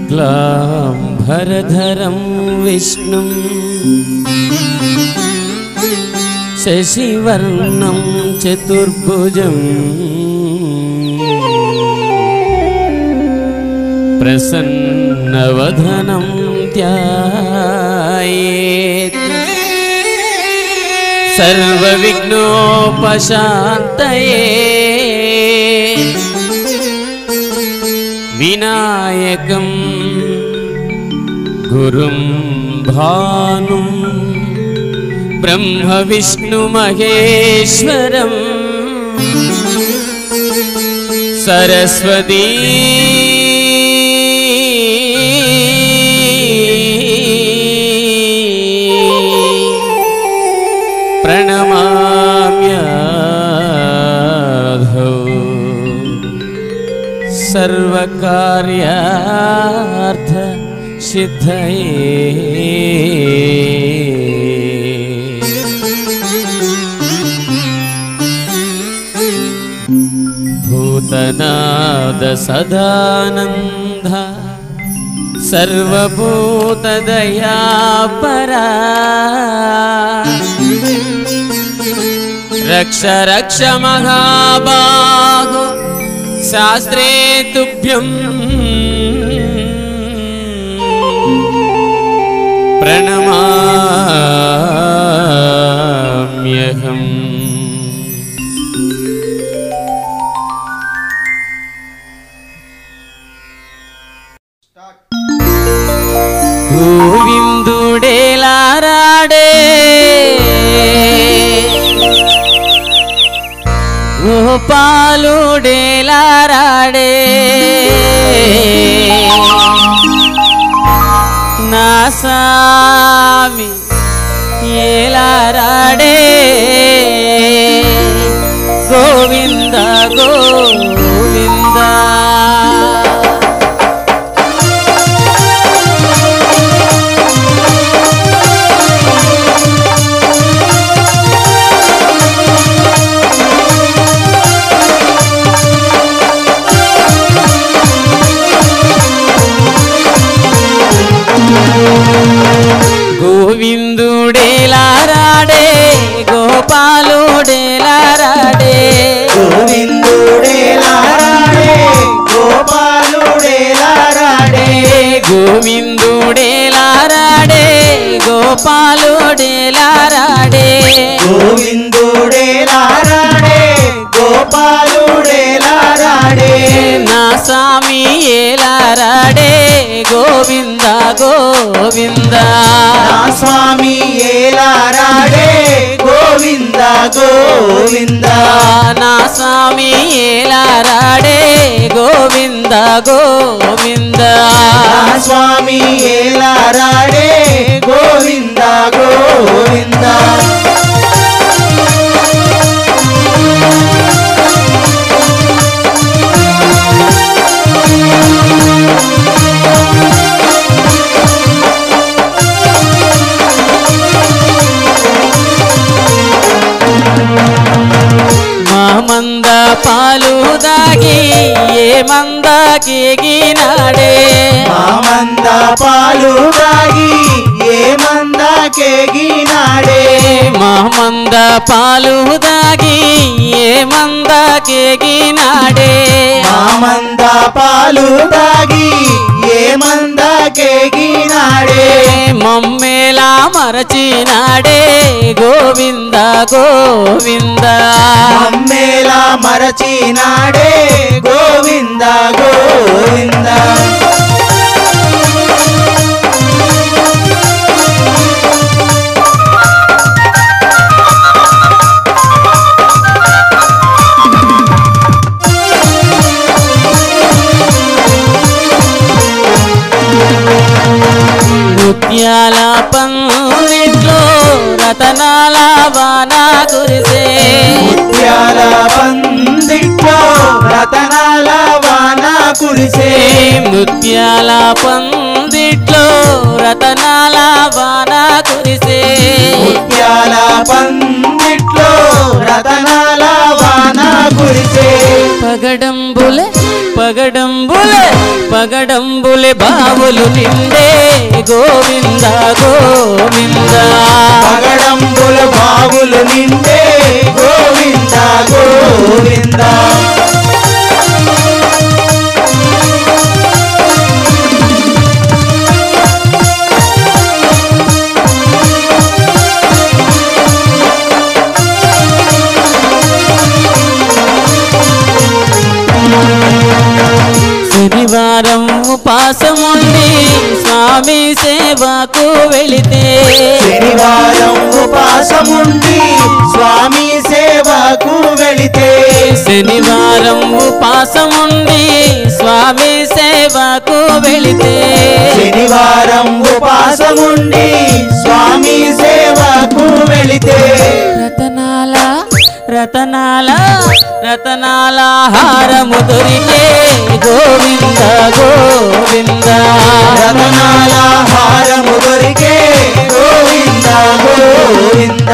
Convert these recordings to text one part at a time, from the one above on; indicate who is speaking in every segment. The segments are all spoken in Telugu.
Speaker 1: शुक्लाम्भरधरं विष्णुं शशिवर्णं चतुर्भुजम् प्रसन्नवदनं ध्यायेत् सर्वविघ्नोपशान्तये विनायकं गुरुं भानुं ब्रह्मविष्णुमहेश्वरम् सरस्वती प्रणमाम्याधौ सर्वकार्यार्थ सिद्धये भूतनाद सदानन्द सर्वभूतदया परा रक्ष रक्ष महाबाहो शास्त्रे तुभ्यम् प्रणमाम्यहम् గోవిందుడేలారాడే గోపాలుడేలారాడే నా సామి ఏలారాడే గోవింద గోవింద గోవిందుడేలారాడే గోపాలుడేలారాడే
Speaker 2: గోవిందుడేలారాడే గోపాలుడేలారాడే
Speaker 1: గోవిందుడేలారాడే గోపాలుడేలారాడే
Speaker 2: గోవిందుడేలారాడే గోపాలుడేలారాడే
Speaker 1: నా స్వామి ఏలారాడే గోవింద గోవింద
Speaker 2: నా స్వామి ఏలారాడే గోవింద గోవింద
Speaker 1: నా స్వామి ఏలారాడే గోవింద గోవింద
Speaker 2: నా స్వామి ఏలారాడే గోవింద గోవింద
Speaker 1: మా మంద పాలు దాగి ఏ మంద కేగినాడే
Speaker 2: మామంద పాలు తాగి ఏ మంద కేగినాడే
Speaker 1: మా మంద పాలు దాగి ఏ మంద కేగినాడే
Speaker 2: మామంద పాలు తాగి ఏ మంద కేగినాడే
Speaker 1: మమ్మేలా మరచినాడే గోవింద గోవింద
Speaker 2: అమ్మేలా మరచినాడే గోవింద గోవింద
Speaker 1: ముత్యాల పందిట్లో రతనాల వాన కురిసే
Speaker 2: ముత్యాల పందిట్లో రతనాల వాన కురిసే
Speaker 1: ముత్యాల పందిట్లో రతనాల వాన కురిసే
Speaker 2: ముత్యాల పందిట్లో రతనాల వాన కురిసే
Speaker 1: పగడంబులే పగడంబులే పగడంబులే బావులు నిండే గోవింద గోవింద
Speaker 2: పగడంబుల బావులు నిండే గోవింద గోవింద
Speaker 1: శనివారం ఉపాసముండి స్వామి సేవకు వెళితే
Speaker 2: శనివారం ఉపాసముండి స్వామి సేవకు వెళితే
Speaker 1: శనివారం ఉపాసముండి స్వామి సేవకు వెళితే
Speaker 2: శనివారం ఉపాసముండి స్వామి సేవకు వెళితే
Speaker 1: రతనాల రతనాల రతనాల హారము దొరికే గోవింద గోవింద
Speaker 2: రతనాల హారము దొరికే గోవింద గోవింద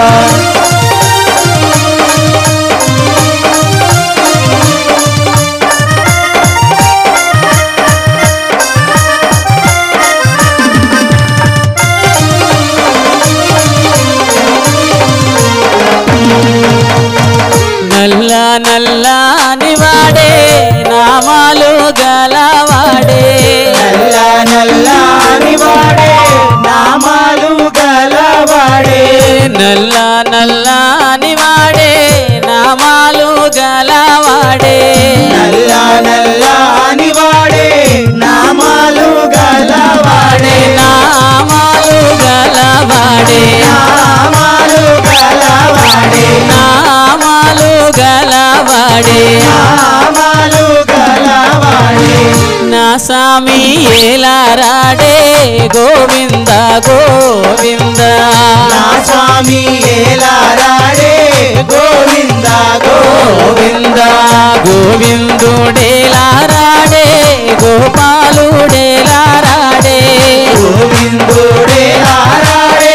Speaker 1: నల్ల నల్లని వాడే నామాలు గలవాడే
Speaker 2: నల్ల నల్లని వాడే నామాలు గలవాడే
Speaker 1: నల్ల నల్లని వాడే నామాలు గలవాడే
Speaker 2: నల్ల నల్లని వాడే నామాలు గలవాడే
Speaker 1: నామాలు గలవాడే
Speaker 2: నామాలు గలవాడే
Speaker 1: నామాలు గలవాడే
Speaker 2: నామాలు గలవాడే
Speaker 1: నా స్వామి ఏలారాడే గోవింద గోవింద
Speaker 2: నా స్వామి ఏలారాడే గోవింద గోవింద
Speaker 1: గోవిందుడేలారాడే గోపాలుడేలారాడే
Speaker 2: గోవిందుడేలారాడే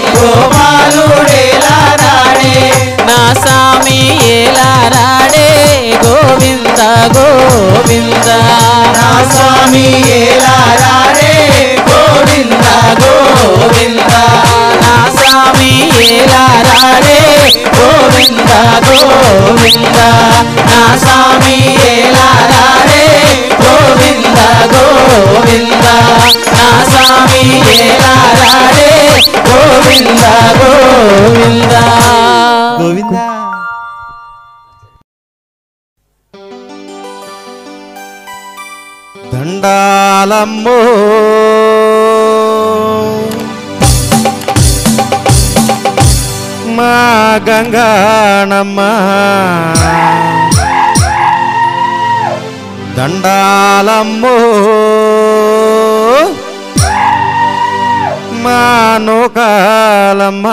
Speaker 2: గోపాలుడేలారాడే
Speaker 1: నా స్వామి ఏలారాడే గోవింద గోవింద
Speaker 2: నా స్వామి ఏలారాడే గోవింద గోవింద
Speaker 1: నా స్వామి ఏలారాడే గోవింద గోవింద నా స్వామి ఏలారాడే గోవింద గోవింద నా స్వామి ఏలారాడే గోవింద గోవింద
Speaker 2: గోవింద
Speaker 3: దండాలమ్మో మా గంగాణమ్మ దండాలమ్మో మా నూకాలమ్మ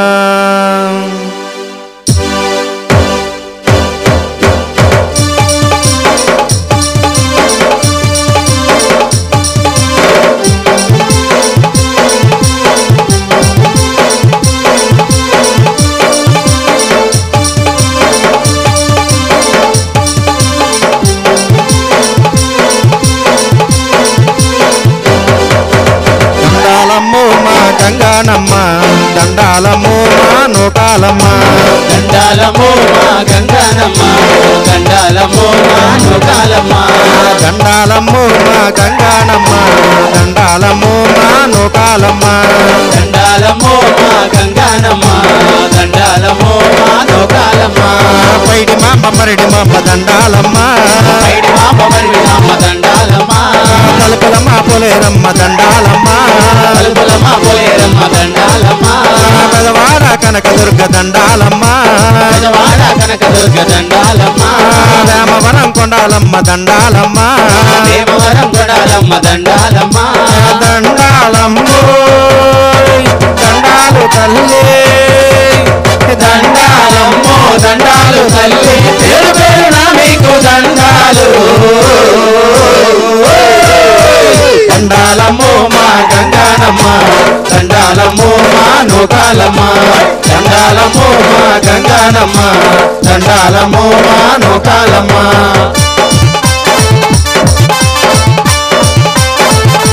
Speaker 3: దండాలమ్మో మా గంగానమ్మ దండాలమ్మో మా నూకాలమ్మ
Speaker 2: దండాలమో మా గంగానమ్మ దండాలమో మా నూకాలమ్మ
Speaker 3: దండాలమ్మో మా గంగానమ్మ దండాలమ్మో మా నూకాలమ్మ
Speaker 2: దండాలమో మా గంగానమ్మ దండాలమో మా నూకాలమ్మ
Speaker 3: పైడి మా మమ్మరిడి మా దండాలమ్మ
Speaker 2: పైడి మా పవరి అమ్మ దండాలమ్మ
Speaker 3: తలుపుల మా పొలేరమ్మ దండాలమ్మ
Speaker 2: పలుపుల మా పోలేరమ్మ దండాలమ్మ
Speaker 3: పెదవాడ కనకదుర్గ దండాలమ్మ
Speaker 2: పెదవాడ కనక దుర్గ దండాలమ్మ
Speaker 3: రామవరం కొండాలమ్మ దండాలమ్మ
Speaker 2: దేవవరం కొడాలమ్మ దండాలమ్మ
Speaker 3: దండాలమ్మో దండాలు తల్లి
Speaker 2: దండాలమ్మో దండాలు తల్లి పేరు పేరున మీకు దండాలు దండాలమ్మో మా గంగానమ్మ దండాలమ్మో మా నూకాలమ్మ దండాలమ్మో మా గంగానమ్మ దండాలమ్మో మా నూకాలమ్మ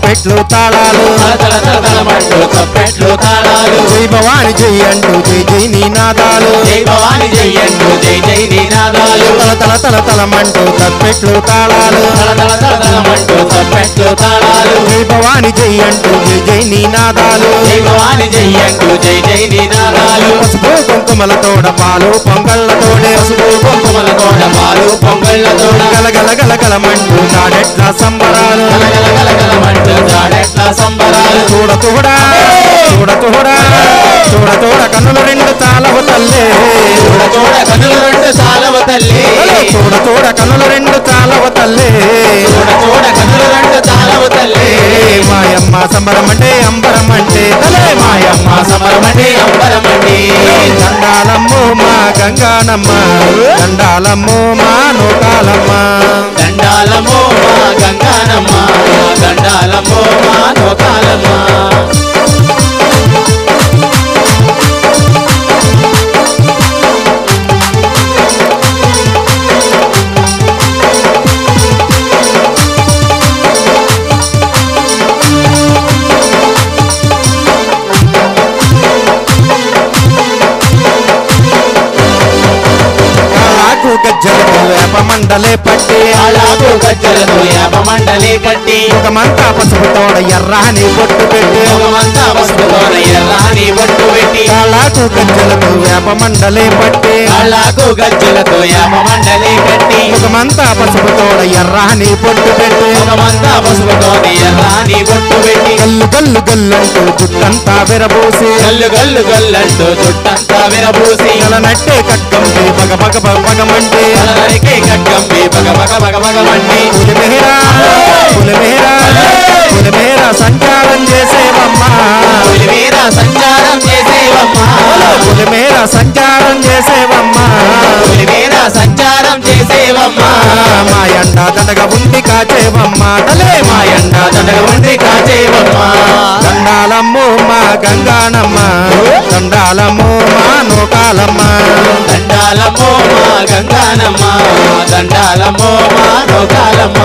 Speaker 3: తప్పెట్లు తాళాలు
Speaker 2: తల తల తల తలమంటూ తప్పెట్లు తాళాలు
Speaker 3: జై భవాని జై అంటూ జై జై నీనాదాలు
Speaker 2: జై భవాని జై అంటూ జై జై నినాదాలు
Speaker 3: తల తల తల తలమంటూ తప్పెట్లు తాళాలు
Speaker 2: తల తల తల తలమంటూ తప్పెట్లు తాళాలు
Speaker 3: జై భవాని జై అంటూ జై జై నీనాదాలు
Speaker 2: జై భవాని జై అంటూ జై జై నినాదాలు
Speaker 3: పసుపు కుంకుమల తోడ పాలు పొంగళ్ళ తోడే
Speaker 2: పసుపు కుంకుమల తోడ పాలు పొంగళ్ళ తోడ
Speaker 3: గలగల గలగలమంటూ తాడెట్ల సంబరాలు
Speaker 2: గలగల గలగలమంటూ జాడెట్ల సంబరాలు
Speaker 3: చూడ చూడా చూడ చూడా చూడ చూడ కన్నులు రెండు తాళవు తల్లే
Speaker 2: చూడ చూడ కనులు రెండు సాలవ తల్లి
Speaker 3: చూడ చూడ కన్నులు రెండు తాళవు తల్లే
Speaker 2: చూడ చూడ కనులు రెండు సాలవ తల్లి
Speaker 3: ఏ మాయమ్మ సంబరం అంటే అంబరం అంటే తలే మాయమ్మ
Speaker 2: మా సమరమణి అంబరమణి
Speaker 3: దండాలమ్ము మా గంగానమ్మ దండాలమ్ము మా నోకాలమ్మ
Speaker 2: దండాలమో మా గంగానమ్మ దండాలమో మా నోకాలమ్మ
Speaker 3: కాలాకు గజ్జలకు వేప మండలే పట్టి
Speaker 2: అలాగు గజ్జలతో యాప మండలి కట్టి
Speaker 3: ముఖమంతా పసుపు తోడ ఎర్రాని బొట్టు పెట్టి
Speaker 2: ముఖమంతా పసుపుతోన ఎర్రాని బొట్టు పెట్టి
Speaker 3: కాలాకు గజ్జలకు వేప మండలే పట్టి
Speaker 2: అలాగు గజ్జలతో యాప మండలి కట్టి
Speaker 3: ముఖమంతా పసుపు తోడ ఎర్రాని బొట్టు పెట్టి
Speaker 2: ముఖమంతా పసుపుతోన ఎర్రాని బొట్టు పెట్టి
Speaker 3: గల్లు గల్లు గల్లంటూ జుట్టంతా విరబూసి
Speaker 2: గల్లు గల్లు గల్లంటూ చుట్టంతా విరబూసి
Speaker 3: నట్టే కట్టంపి పగ పగ పగ పగమంటే
Speaker 2: తలనరికే గడ్డంబి బగ బగ బగ బగమండి
Speaker 3: పులిమేరా పులిమేరా పులిమేరా సంచారం చేసేవమ్మా
Speaker 2: పులిమీర సంచారం చేసేవమ్మా
Speaker 3: పులిమేరా సంచారం చేసేవమ్మా
Speaker 2: పులిమీర సంచారం చేసేవమ్మా
Speaker 3: మా ఎండ దండగ ఉండి కాచేవమ్మా తలే మా ఎండ
Speaker 2: దండగ ఉండి కాచేవమ్మా
Speaker 3: దండాలమ్ము మా గంగానమ్మ దండాలమ్ము మా నోకాలమ్మ
Speaker 2: దండాలమ్మో మా గంగానమ్మ దండాలమ్మో మా నోకాలమ్మ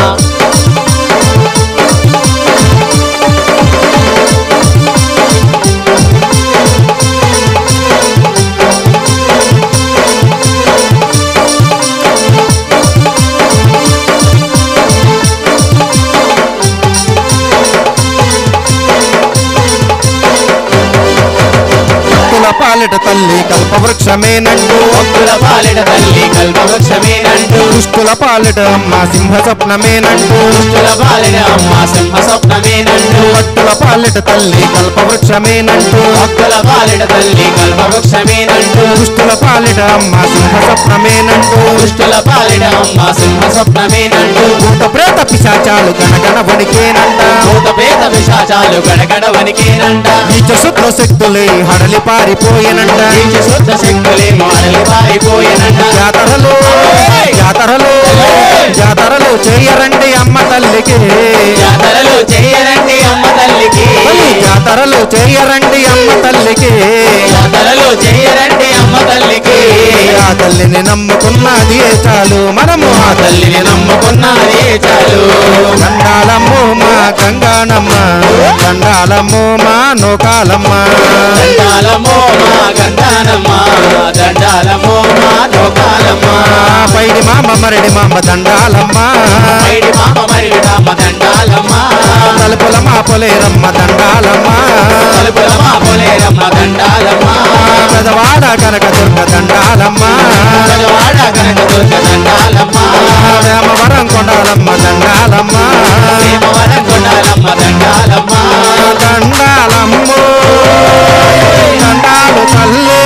Speaker 3: భక్తుల పాలిట తల్లి కల్పవృక్షమేనంటూ
Speaker 2: భక్తుల పాలిట తల్లి కల్పవృక్షమేనంటూ
Speaker 3: దుష్టుల పాలిట అమ్మ సింహ స్వప్నమేనంటూ
Speaker 2: దుష్టుల పాలిట అమ్మ సింహ స్వప్నమేనంటూ
Speaker 3: భక్తుల పాలిట తల్లి కల్పవృక్షమేనంటూ
Speaker 2: భక్తుల పాలిట తల్లి కల్పవృక్షమేనంటూ
Speaker 3: దుష్టుల పాలిట అమ్మ సింహ స్వప్నమేనంటూ
Speaker 2: దుష్టుల పాలిట అమ్మ సింహ స్వప్నమేనంటూ
Speaker 3: భూత ప్రేత పిశాచాలు గణగణ వణికేనంట
Speaker 2: భూత పేద విశాచాలు గడగడ వనికేనంట
Speaker 3: నీచ శుద్ధ శక్తులే హడలి పారిపోయేనంట
Speaker 2: నీచ శుద్ధ శక్తులే మాడలి పారిపోయేనంట
Speaker 3: జాతరలు జాతరలు జాతరలు చేయరండి అమ్మ తల్లికి
Speaker 2: జాతరలు చేయరండి అమ్మ తల్లికి
Speaker 3: తల్లి జాతరలు చేయరండి అమ్మ తల్లికి
Speaker 2: జాతరలు చేయరండి అమ్మ తల్లికి
Speaker 3: ఆ తల్లిని నమ్ముకున్నది చాలు మనము ఆ
Speaker 2: తల్లిని నమ్ముకున్నదే చాలు
Speaker 3: దండాలమ్ము మా గంగానమ్మ దండాలమ్ము మా నోకాలమ్మ
Speaker 2: దండాలమో మా గంగానమ్మ దండాలమో మా నోకాలమ్మ
Speaker 3: ఆ పైడి మామ మరడి మామ దండాలమ్మ
Speaker 2: పైడి మామ మరిడి రామ దండాలమ్మ
Speaker 3: తలుపుల మా పొలేరమ్మ దండాలమ్మ
Speaker 2: తలుపుల మా పొలేరమ్మ దండాలమ్మ
Speaker 3: పెదవాడ కనక దుర్గ దండాలమ్మ
Speaker 2: పెదవాడ కనక దుర్గ దండాలమ్మ
Speaker 3: వేమవరం కొండాలమ్మ దండాలమ్మ
Speaker 2: భీమవరం కొండాలమ్మ దండాలమ్మ
Speaker 3: దండాలమ్ము దండాలు తల్లి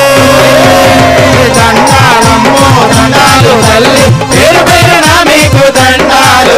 Speaker 3: దండాలమ్ము
Speaker 2: దండాలు తల్లి పేరు పేరున మీకు దండాలు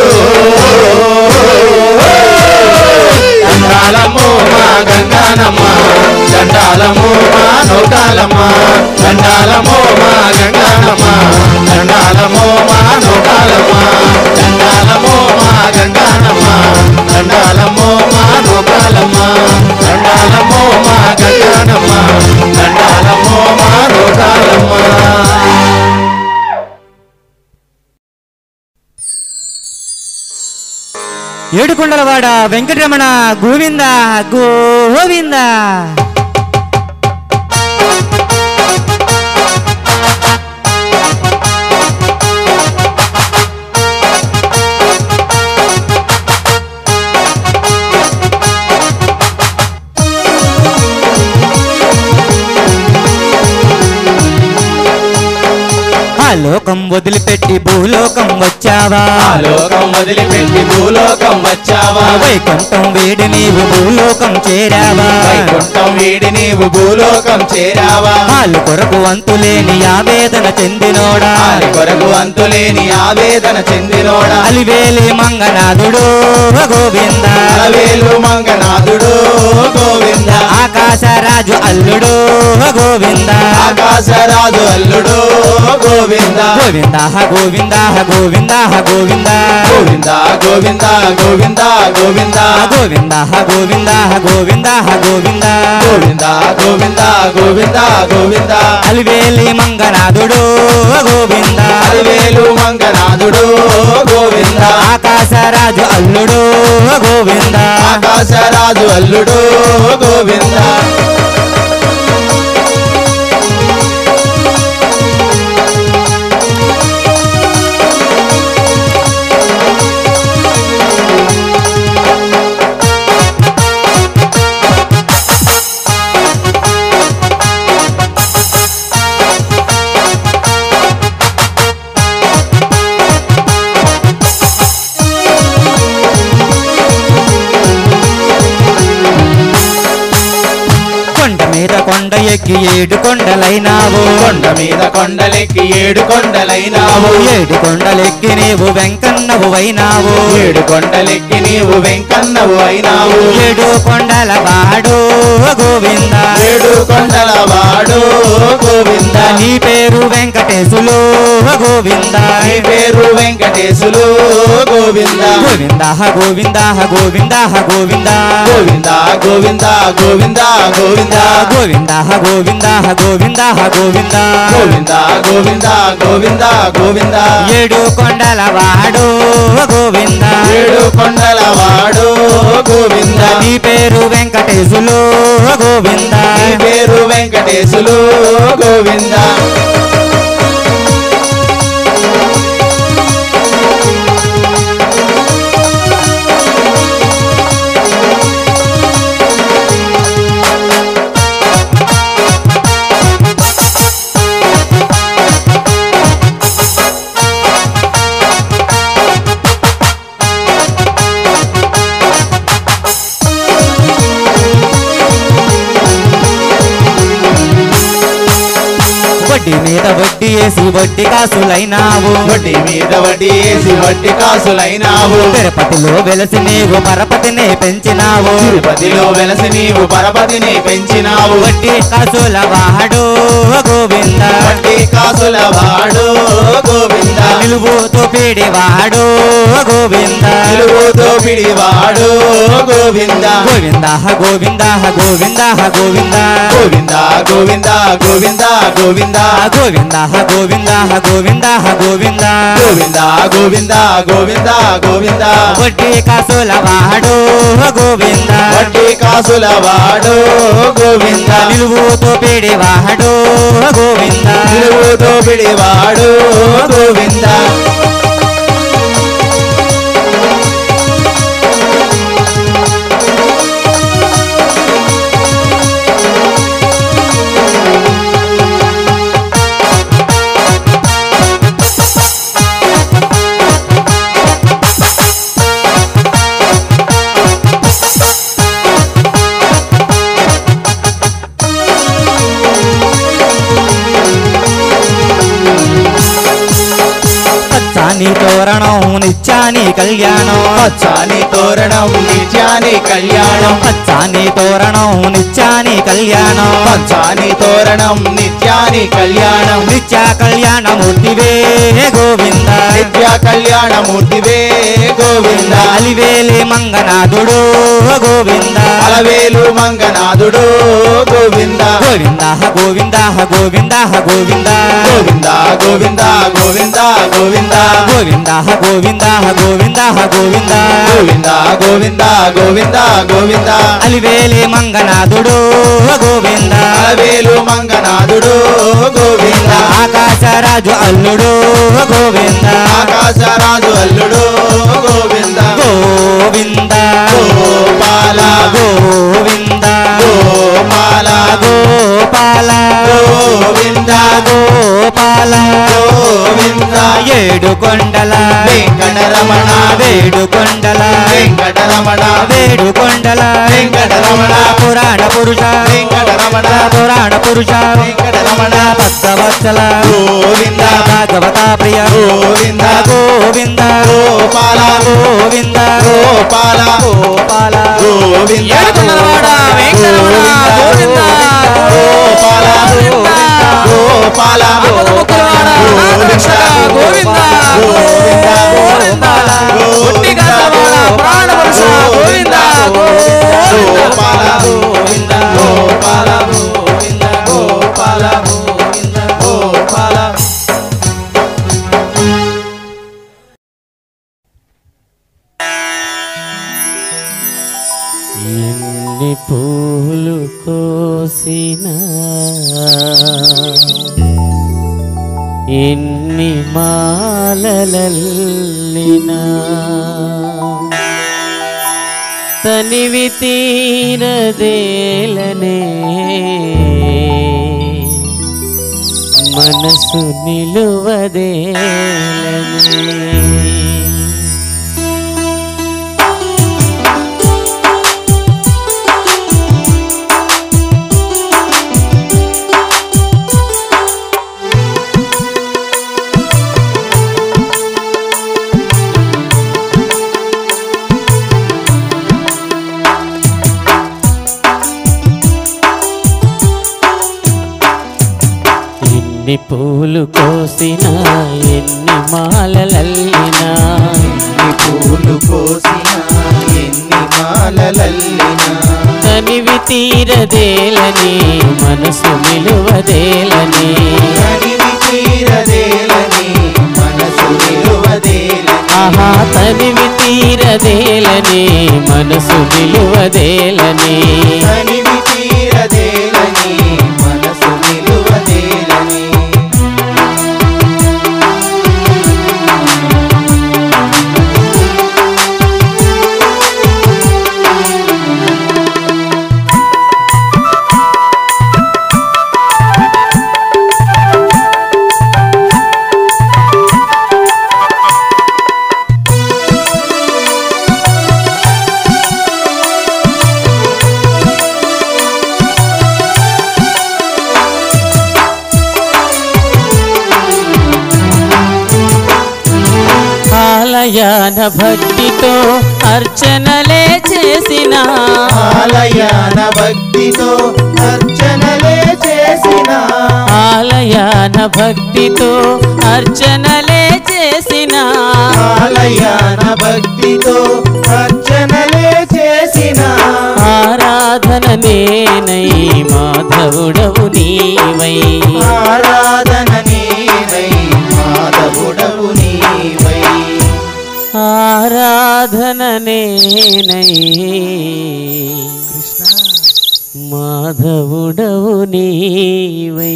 Speaker 2: దండాలమ్మో మా గంగానమ్మ దండాలమ్మో మా నౌకాలమ్మ దండాలమ్మో మా గంగానమ్మ దండాలమ్మో మా నౌకాలమ్మ దండాలమ్మో మా గంగానమ్మ దండాలమ్మో మా నౌకాలమ్మ దండాలమ్మో మా గంగానమ్మ దండాలమ్మో మా నౌకాలమ్మ
Speaker 3: ఏడుకొండలవాడ వెంకటరమణ గోవింద గోవింద ఆ లోకం వదిలిపెట్టి భూలోకం వచ్చావా
Speaker 2: ఆ లోకం వదిలిపెట్టి భూలోకం వచ్చావా
Speaker 3: వైకుంఠం వేడి నీవు భూలోకం చేరావా
Speaker 2: వైకుంఠం వీడి నీవు భూలోకం చేరావా
Speaker 3: వాళ్ళు కొరకు అంతులేని ఆవేదన చెందినోడా
Speaker 2: ఆరి కొరకు అంతులేని ఆవేదన చెందినోడా
Speaker 3: అలివేలి మంగనాథుడు గోవింద
Speaker 2: అలవేలు మంగనాథుడు గోవింద
Speaker 3: ఆకాశరాజు అల్లుడు గోవింద
Speaker 2: ఆకాశరాజు అల్లుడు గోవింద
Speaker 3: గోవింద గోవింద గోవింద గోవింద
Speaker 2: గోవింద గోవింద గోవింద గోవింద
Speaker 3: గోవింద గోవింద గోవింద గోవింద
Speaker 2: గోవింద గోవింద గోవింద గోవింద
Speaker 3: అలివేలి మంగనాథుడు గోవింద
Speaker 2: అలవేలు మంగనాథుడు గోవింద
Speaker 3: ఆకాశరాజు అల్లుడు గోవింద
Speaker 2: ఆకాశరాజు అల్లుడు గోవింద
Speaker 3: కొండ మీద కొండ ఎక్కి ఏడు కొండలైనావు
Speaker 2: కొండ మీద కొండలెక్కి ఏడు కొండలైనావు
Speaker 3: ఏడు కొండలెక్కి నీవు వెంకన్నవు అయినావు
Speaker 2: ఏడు కొండలెక్కి నీవు వెంకన్నవు అయినావు
Speaker 3: ఏడు కొండల వాడు గోవింద
Speaker 2: ఏడు కొండల వాడు గోవింద
Speaker 3: నీ పేరు వెంకటేశులు గోవింద
Speaker 2: నీ పేరు వెంకటేశులు గోవింద
Speaker 3: గోవింద గోవింద గోవింద గోవింద
Speaker 2: గోవింద గోవింద గోవింద గోవింద
Speaker 3: గోవింద గోవింద గోవింద గోవింద
Speaker 2: గోవింద గోవింద గోవింద గోవింద
Speaker 3: ఏడు కొండల వాడు గోవింద
Speaker 2: ఏడు కొండల వాడు గోవింద
Speaker 3: నీ పేరు వెంకటేశులు గోవింద
Speaker 2: నీ పేరు వెంకటేశులు గోవింద
Speaker 3: వడ్డీ మీద వడ్డీ వేసి వడ్డీ కాసులైనావు
Speaker 2: వడ్డీ మీద వడ్డీ వేసి వడ్డీ కాసులైనావు
Speaker 3: తిరుపతిలో వెలసి నీవు పరపతిని పెంచినావు
Speaker 2: తిరుపతిలో వెలసి నీవు పరపతిని పెంచినావు
Speaker 3: వడ్డీ కాసుల వాడు గోవింద
Speaker 2: వడ్డీ కాసుల వాడు గోవింద
Speaker 3: నిలువుతో వాడు గోవింద
Speaker 2: నిలువుతో పిడివాడు గోవింద
Speaker 3: గోవింద గోవింద గోవింద గోవింద
Speaker 2: గోవింద గోవింద గోవింద గోవింద
Speaker 3: గోవింద గోవింద గోవింద గోవింద
Speaker 2: గోవింద గోవింద గోవింద గోవింద
Speaker 3: వడ్డీ కాసుల వాడు గోవింద
Speaker 2: వడ్డీ కాసుల వాడు గోవింద
Speaker 3: నిలువుతో వాడు గోవింద
Speaker 2: నిలువుతో పిడివాడు గోవింద
Speaker 3: పచ్చాని తోరణం నిత్యాని కళ్యాణం
Speaker 2: పచ్చాని తోరణం నిత్యాని కళ్యాణం
Speaker 3: పచ్చాని తోరణం నిత్యాని కళ్యాణం
Speaker 2: పచ్చాని తోరణం నిత్యాని కళ్యాణం
Speaker 3: నిత్య కళ్యాణమూర్తివే గోవింద
Speaker 2: నిత్య కళ్యాణమూర్తివే గోవింద
Speaker 3: అలివేలి మంగనాథుడు గోవింద
Speaker 2: అలవేలు మంగనాథుడు గోవింద
Speaker 3: గోవింద గోవింద గోవింద గోవింద
Speaker 2: గోవింద గోవింద గోవింద గోవింద
Speaker 1: గోవింద గోవింద గోవింద గోవింద
Speaker 2: గోవింద గోవింద గోవింద గోవింద
Speaker 1: అలివేలి మంగనాథుడు గోవింద
Speaker 2: అలవేలు మంగనాథుడు గోవింద
Speaker 1: ఆకాశరాజు అల్లుడు గోవింద
Speaker 2: ఆకాశరాజు అల్లుడు గోవింద
Speaker 1: గోవింద
Speaker 2: గోపాల
Speaker 1: గోవింద
Speaker 2: గోపాల
Speaker 1: గోపాల
Speaker 2: గోవింద
Speaker 1: గోపాల
Speaker 2: గోవింద
Speaker 1: ఏడు కొండల
Speaker 2: వెంకటరమణ
Speaker 1: వేడు కొండల
Speaker 2: వెంకటరమణ
Speaker 1: వేడు కొండల
Speaker 2: వెంకటరమణ
Speaker 1: పురాణ పురుష
Speaker 2: వెంకటరమణ
Speaker 1: పురాణ పురుష
Speaker 2: వెంకటరమణ
Speaker 1: భక్తవత్సల
Speaker 2: గోవింద
Speaker 1: భాగవత ప్రియ
Speaker 2: గోవింద
Speaker 1: గోవింద
Speaker 2: గోపాల
Speaker 1: గోవింద
Speaker 2: గోపాల
Speaker 1: గోపాల
Speaker 2: గోవింద
Speaker 1: ఏడుకొండలవాడ వెంకటరమణ గోవింద
Speaker 2: గోపాల గోపాల
Speaker 1: ఆపదముక్కులవాడ నాగరక్షక గోవింద గోవింద ఒట్టిగాసవాడ ప్రాణపురుష గోవింద
Speaker 2: గోపాల
Speaker 1: గోవింద
Speaker 2: గోపాల
Speaker 1: గోవింద
Speaker 2: గోపాల గోపాల
Speaker 1: ఎన్ని పూలు కోసిన ఎన్ని మాలలల్లినా తనివి తీరదేలనే మనసు నిలువదేలనే ఎన్ని పూలు కోసినా ఎన్ని మాలలల్లినా
Speaker 2: ఎన్ని పూలు కోసిన ఎన్ని మాలలల్లిన
Speaker 1: తనివి తీరదేలని మనసు నిలువదేలని
Speaker 2: కనివి తీరదేలని మనసు నిలువదేలని
Speaker 1: ఆహా తనివి తీరదేలని మనసు నిలువదేలని
Speaker 2: కనివి తీరదేలని మనసు నిలువదేలని
Speaker 1: ఆలయాన భక్తితో అర్చనలే చేసిన
Speaker 2: ఆలయాన భక్తితో అర్చనలే చేసిన
Speaker 1: ఆలయాన భక్తితో అర్చనలే చేసిన
Speaker 2: ఆలయాన భక్తితో అర్చనలే చేసిన
Speaker 1: ఆరాధన నేనై మాధవుడవు నీవై
Speaker 2: ఆరాధన నీవై మాధవుడవు నీవై
Speaker 1: ఆరాధన నేనై మాధవుడవు నీవై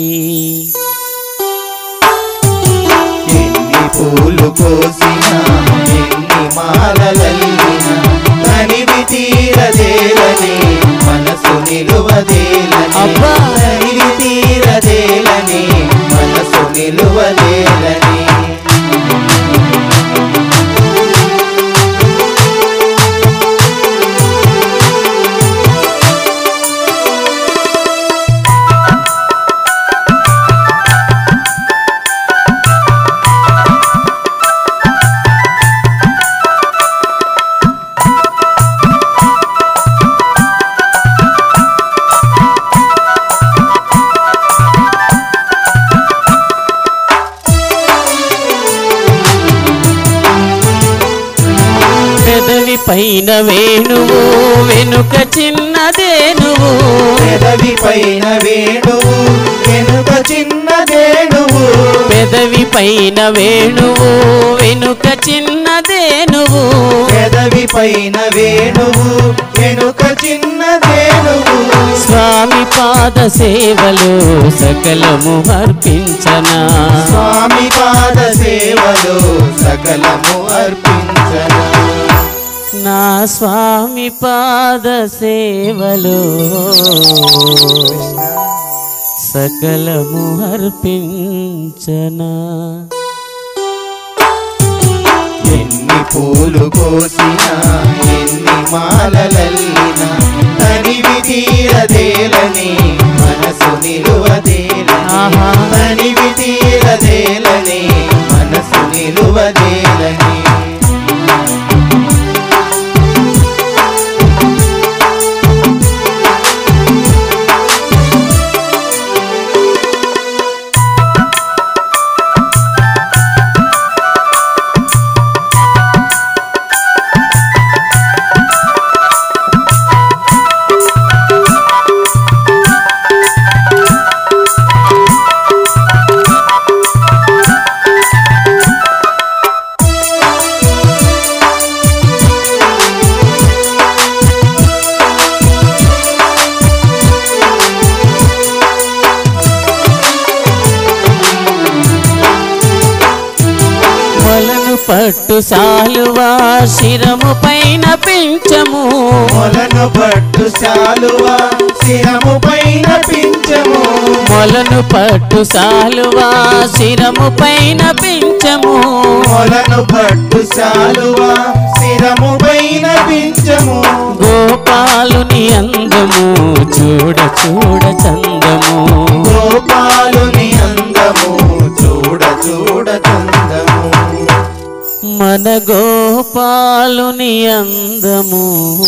Speaker 2: ఎన్ని పూలు కోసిన ఎన్ని మాలలల్లిన కనివి తీరదేలని మనసు నిలువదేలని
Speaker 1: అబ్బా!
Speaker 2: కనివి తీరదేలని మనసు నిలువదేలని
Speaker 1: పెదవి పైన వేణువు వెనుక చిన్నదేనువు
Speaker 2: పెదవి పైన వేణువు వెనుక చిన్నదేణువు
Speaker 1: పెదవి పైన వేణువు వెనుక చిన్నదేనువు
Speaker 2: పెదవి పైన వేణువు వెనుక చిన్నదేనువు
Speaker 1: స్వామి పాద సేవలు సకలము అర్పించనా
Speaker 2: స్వామి పాద సేవలు సకలము అర్పించనా
Speaker 1: నా స్వామి పాద సేవలు సకలము అర్పించనా
Speaker 2: ఎన్ని పూలు కోసినా ఎన్ని మాలలల్లినా తనివి తీరదేలని మనసు నిలువదేలని
Speaker 1: ఆహా.
Speaker 2: తనివి తీరదేలని మనసు నిలువదేలని
Speaker 1: మొలను పట్టు సాలువా శిరము పైన పెంచము
Speaker 2: మొలను పట్టు శాలువా శిరము పైన పించము
Speaker 1: మొలను పట్టు సాలువా శిరము పైన పెంచము
Speaker 2: మొలను పట్టు శాలువా శిరము పైన పించము
Speaker 1: గోపాలుని అందము చూడ చూడ చందము
Speaker 2: గోపాలుని అందము చూడ చూడ చందము
Speaker 1: మన గోపాలుని అందము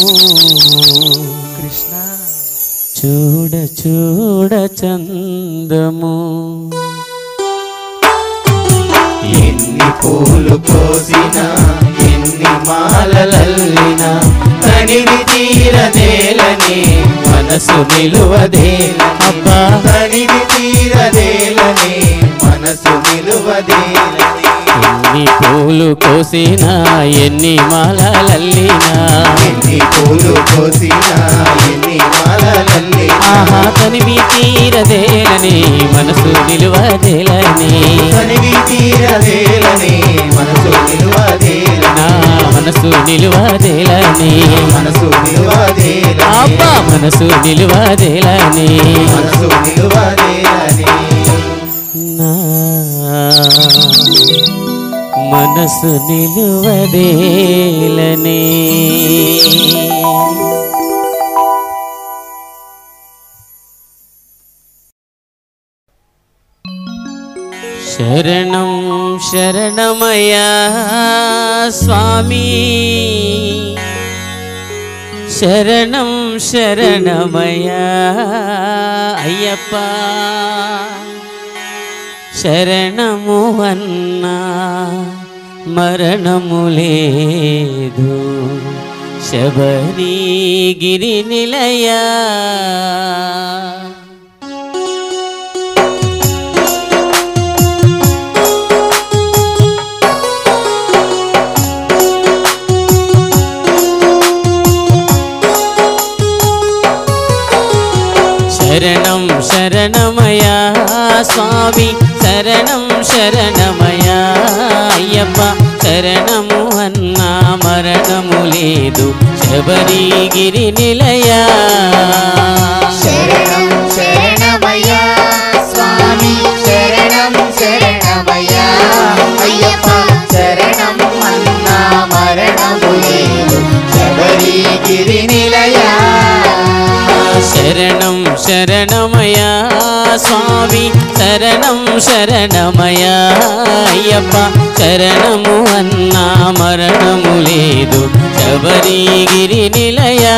Speaker 2: కృష్ణ
Speaker 1: చూడ చూడ చందము
Speaker 2: ఎన్ని పూలు కోసినా ఎన్ని మాలలల్లినా తనివి తీరదేలని మనసు నిలువదేలని
Speaker 1: అబ్బా.
Speaker 2: తనివి తీరదేలని మనసు నిలువదేలని
Speaker 1: ఎన్ని పూలు కోసినా ఎన్ని మాలలల్లినా
Speaker 2: ఎన్ని పూలు కోసినా ఎన్ని మాలలల్లినా
Speaker 1: ఆహా తనివి తీరదేలని మనసు నిలువదేలని
Speaker 2: తనివి తీరదేలని మనసు నిలువదేలని
Speaker 1: నా మనసు నిలువదేలని
Speaker 2: మనసు నిలువదేలని
Speaker 1: అబ్బా మనసు నిలువదేలని
Speaker 2: మనసు నిలువదేలని
Speaker 1: నా మనసు నిలువదేలని శరణం శరణమయ్యా స్వామి శరణం శరణమయ్యా అయ్యప్ప శరణము అన్నా మరణము లేదు శబరిగిరి నిలయా శరణం శరణమయా స్వామి శరణం శరణమయా అయ్యప్ప శరణము అన్నా మరణము లేదు శబరిగిరి నిలయా
Speaker 4: శరణం శరణమయ్యా స్వామి శరణం శరణమయ్యా అయ్యప్ప శరణం అన్నా మరణము లేదు శబరిగిరి నిలయా
Speaker 1: శరణం శరణమయా స్వామి శరణం శరణమయా అయ్యప్ప శరణము అన్నా మరణము లేదు శబరిగిరి నిలయా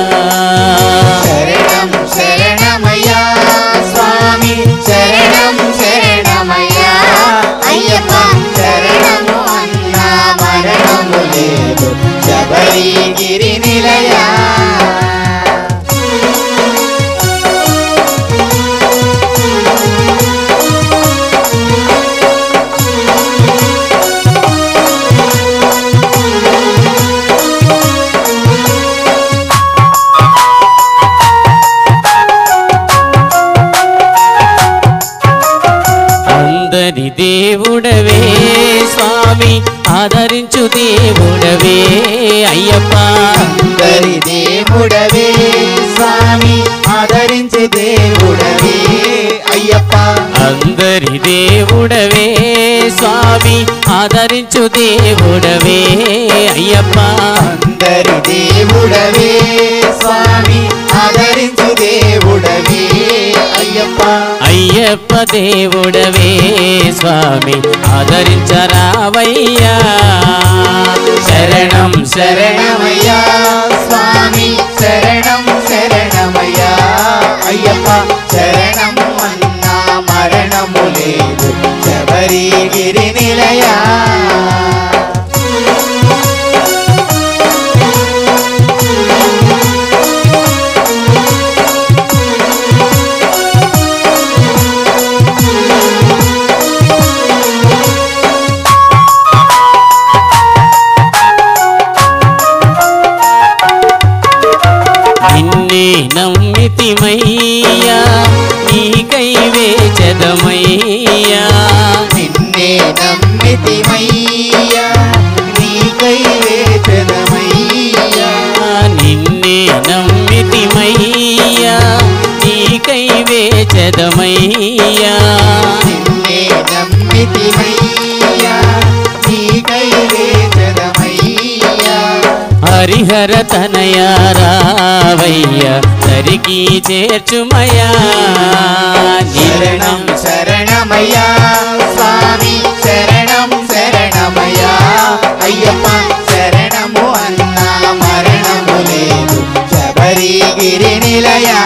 Speaker 4: శరణం శరణమయ్యా స్వామి శరణం శరణమయ్యా అయ్యప్ప శరణము అన్నా మరణము లేదు శబరిగిరి నిలయా
Speaker 1: దేవుడవే స్వామి ఆదరించు దేవుడవే అయ్యప్ప
Speaker 2: అందరి దేవుడవే స్వామి ఆదరించే దేవుడవే అయ్యప్ప
Speaker 1: అందరి దేవుడవే స్వామి ఆదరించు దేవుడవే అయ్యప్ప
Speaker 2: అందరి దేవుడవే స్వామి ఆదరించు దేవుడవే అయ్యప్ప
Speaker 1: అయ్యప్ప దేవుడవే స్వామి ఆదరించరావయ్యా శరణం శరణం
Speaker 2: శరణమయ్యా స్వామి శరణం శరణమయ్యా అయ్యప్ప శరణము అన్నా మరణము లేదు శబరిగిరి నిలయా
Speaker 1: నిన్నే నమ్మితిమయ్యా నీకై వేచదమయ్యా
Speaker 2: నిన్నే నమ్మితిమయ్యా నీకై వేచదమయ్యా
Speaker 1: నిన్నే నమ్మితిమయ్యా నీకై వేచదమయ్యా
Speaker 2: నిన్నే నమ్మితిమయ్యా నీకై వేచదమయ్యా
Speaker 1: హరిహర తనయారావయ్య సరికి చేర్చుమయా
Speaker 2: శరణం శరణమయ్యా స్వామి శరణం శరణమయ్యా అయ్యప్ప శరణము అన్నా మరణము లేదు శబరిగిరి నిలయా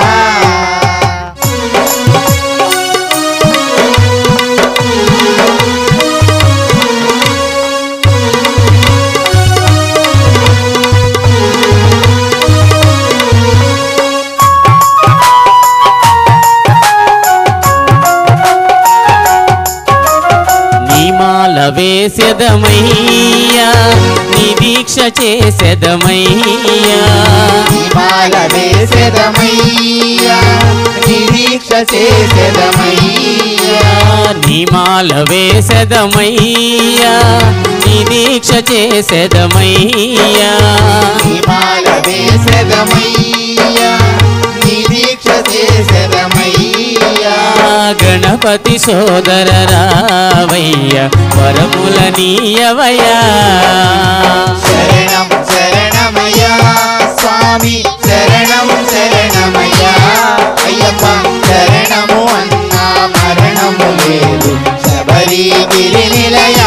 Speaker 1: నీమాల వేసెదమయ్యా నీ దీక్ష చేసెదమయ్యా
Speaker 2: మాల వేసెదమయ్యా నిరీక్ష చేసెదమయ్యా
Speaker 1: నీమాల వేసెదమయ్యా నీ దీక్ష చేసెదమయ్యా
Speaker 2: మాల వేసెదమయ్యా నిరీక్ష చేసెదమయ్యా
Speaker 1: గణపతి సోదర రావయ్య వరముల నీయవయ్యా
Speaker 2: శరణం శరణమయ్యా స్వామి శరణం శరణమయ్యా అయ్యప్ప శరణము అన్నా మరణము లేదు శబరిగిరి నిలయా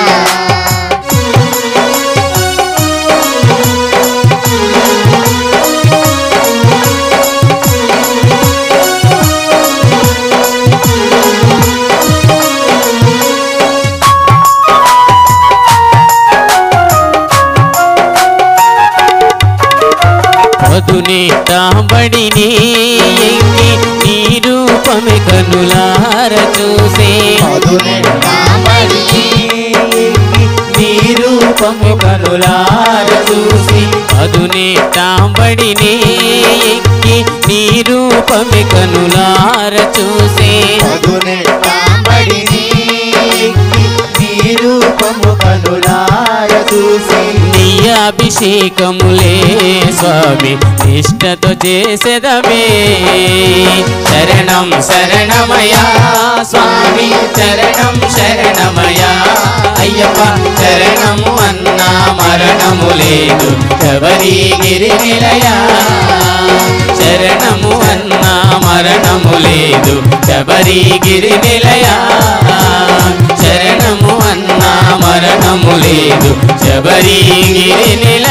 Speaker 1: వధునే తాంబడిని ఎంగి నీ రూపమే కనులార చూసే
Speaker 2: మధునెట్టామడి నీ రూపము
Speaker 1: కనులార చూసి వధునే తాంబడిని ఎంగి నీ రూపమే కనులార చూసే
Speaker 2: మధునెట్టామడి నీ రూపము కనులార చూసి
Speaker 1: నీ అభిషేకములే స్వామి నిష్టతో చేసేదమే శరణం శరణమయా స్వామి శరణం శరణమయా అయ్యప్ప శరణము అన్నా మరణము లేదు శబరిగిరి నిలయా శరణము అన్నా మరణము లేదు శబరిగిరి నిలయా శరణము అన్నా మరణము లేదు శబరిగిరి నిలయ